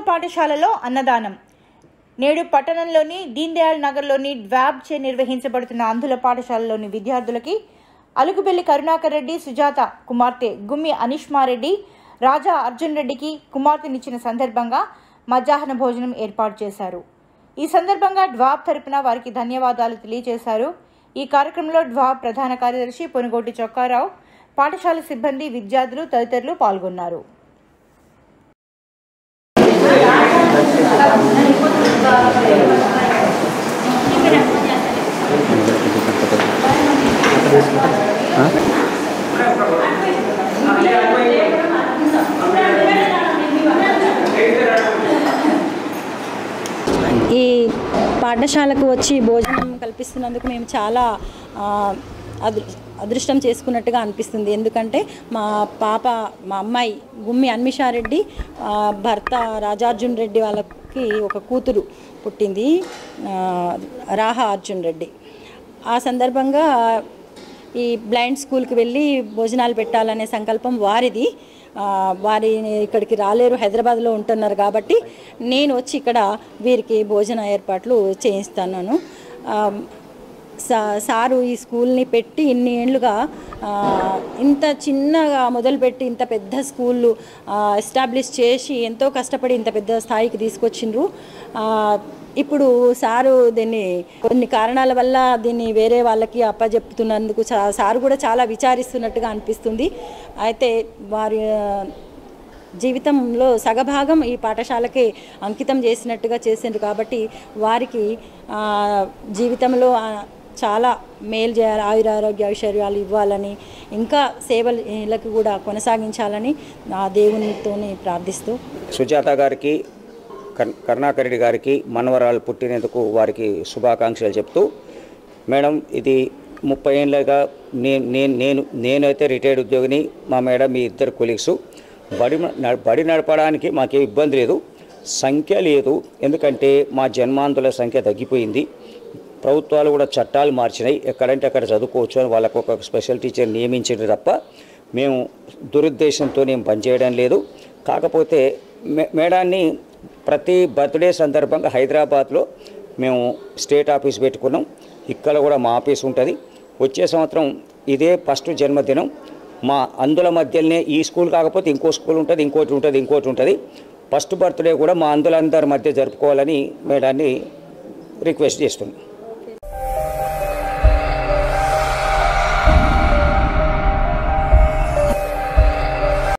పాఠశాలలో అన్నదానం నేడు పట్టణంలోని దీన్ దయాళ్ నగర్లోని డ్వాబ్ చే నిర్వహించబడుతున్న అంధుల పాఠశాలలోని విద్యార్థులకి అలుగుబెల్లి కరుణాకర్ రెడ్డి సుజాత కుమార్తె గుమ్మి అనిష్మారెడ్డి రాజా అర్జున్ రెడ్డికి కుమార్తెనిచ్చిన సందర్భంగా మధ్యాహ్న భోజనం ఏర్పాటు చేశారు ఈ సందర్భంగా డ్వాబ్ తరపున వారికి ధన్యవాదాలు తెలియజేశారు ఈ కార్యక్రమంలో డ్వాబ్ ప్రధాన కార్యదర్శి పొనుగోటి చొక్కారావు పాఠశాల సిబ్బంది విద్యార్థులు తదితరులు పాల్గొన్నారు ఈ పాఠశాలకు వచ్చి భోజనం కల్పిస్తున్నందుకు మేము చాలా ఆ, అదృ అదృష్టం చేసుకున్నట్టుగా అనిపిస్తుంది ఎందుకంటే మా పాప మా అమ్మాయి గుమ్మి అన్మిషారెడ్డి ఆ, భర్త రాజార్జున్ రెడ్డి వాళ్ళకి ఒక కూతురు పుట్టింది ఆ, రాహా అర్జున్ రెడ్డి ఆ సందర్భంగా ఈ బ్లైండ్ స్కూల్కి వెళ్ళి భోజనాలు పెట్టాలనే సంకల్పం వారిది ఆ, వారి ఇక్కడికి రాలేరు హైదరాబాద్లో ఉంటున్నారు కాబట్టి నేను వచ్చి ఇక్కడ వీరికి భోజన ఏర్పాట్లు చేయిస్తున్నాను ఆ, సా సారు ఈ స్కూల్ని పెట్టి ఇన్ని ఏళ్ళుగా ఆ, ఇంత చిన్నగా మొదలుపెట్టి ఇంత పెద్ద స్కూళ్ళు ఎస్టాబ్లిష్ చేసి ఎంతో కష్టపడి ఇంత పెద్ద స్థాయికి తీసుకొచ్చిండ్రు ఆ, ఇప్పుడు సారు దీన్ని కొన్ని కారణాల వల్ల దీన్ని వేరే వాళ్ళకి అప్పజెప్పుతున్నందుకు చా- సారు కూడా చాలా విచారిస్తున్నట్టుగా అనిపిస్తుంది అయితే వారి ఆ, జీవితంలో సగభాగం ఈ పాఠశాలకి అంకితం చేసినట్టుగా చేసిండ్రు కాబట్టి వారికి ఆ, జీవితంలో ఆ, చాలా మేలు చేయాలి ఆయురారోగ్య ఐశ్వర్యాలు ఇవ్వాలని ఇంకా సేవలకు కూడా కొనసాగించాలని నా దేవునితోని ప్రార్థిస్తూ సుజాత గారికి కర్ కరుణాకర్ రెడ్డి గారికి మనవరాలు పుట్టినందుకు వారికి శుభాకాంక్షలు చెప్తూ మేడం ఇది ముప్పై ఏళ్ళగా నేను నేను నేను నేనైతే రిటైర్డ్ ఉద్యోగిని మా మేడం మీ ఇద్దరు కొలీగ్స్ బడి న- బడి నడపడానికి మాకే ఇబ్బంది లేదు సంఖ్య లేదు ఎందుకంటే మా జన్మాంతుల సంఖ్య తగ్గిపోయింది ప్రభుత్వాలు కూడా చట్టాలు మార్చినాయి ఎక్కడంటే అక్కడ చదువుకోవచ్చు అని వాళ్ళకు ఒక స్పెషల్ టీచర్ నియమించింది తప్ప మేము దురుద్దేశంతో ఏం పనిచేయడం లేదు కాకపోతే మే మేడాన్ని ప్రతి బర్త్డే సందర్భంగా హైదరాబాద్లో మేము స్టేట్ ఆఫీస్ పెట్టుకున్నాం ఇక్కడ కూడా మా ఆఫీస్ ఉంటుంది వచ్చే సంవత్సరం ఇదే ఫస్ట్ జన్మదినం మా అందుల మధ్యలోనే ఈ స్కూల్ కాకపోతే ఇంకో స్కూల్ ఉంటుంది ఇంకోటి ఉంటుంది ఇంకోటి ఉంటుంది ఫస్ట్ బర్త్డే కూడా మా అందులందరి మధ్య జరుపుకోవాలని మేడాన్ని రిక్వెస్ట్ చేస్తున్నాం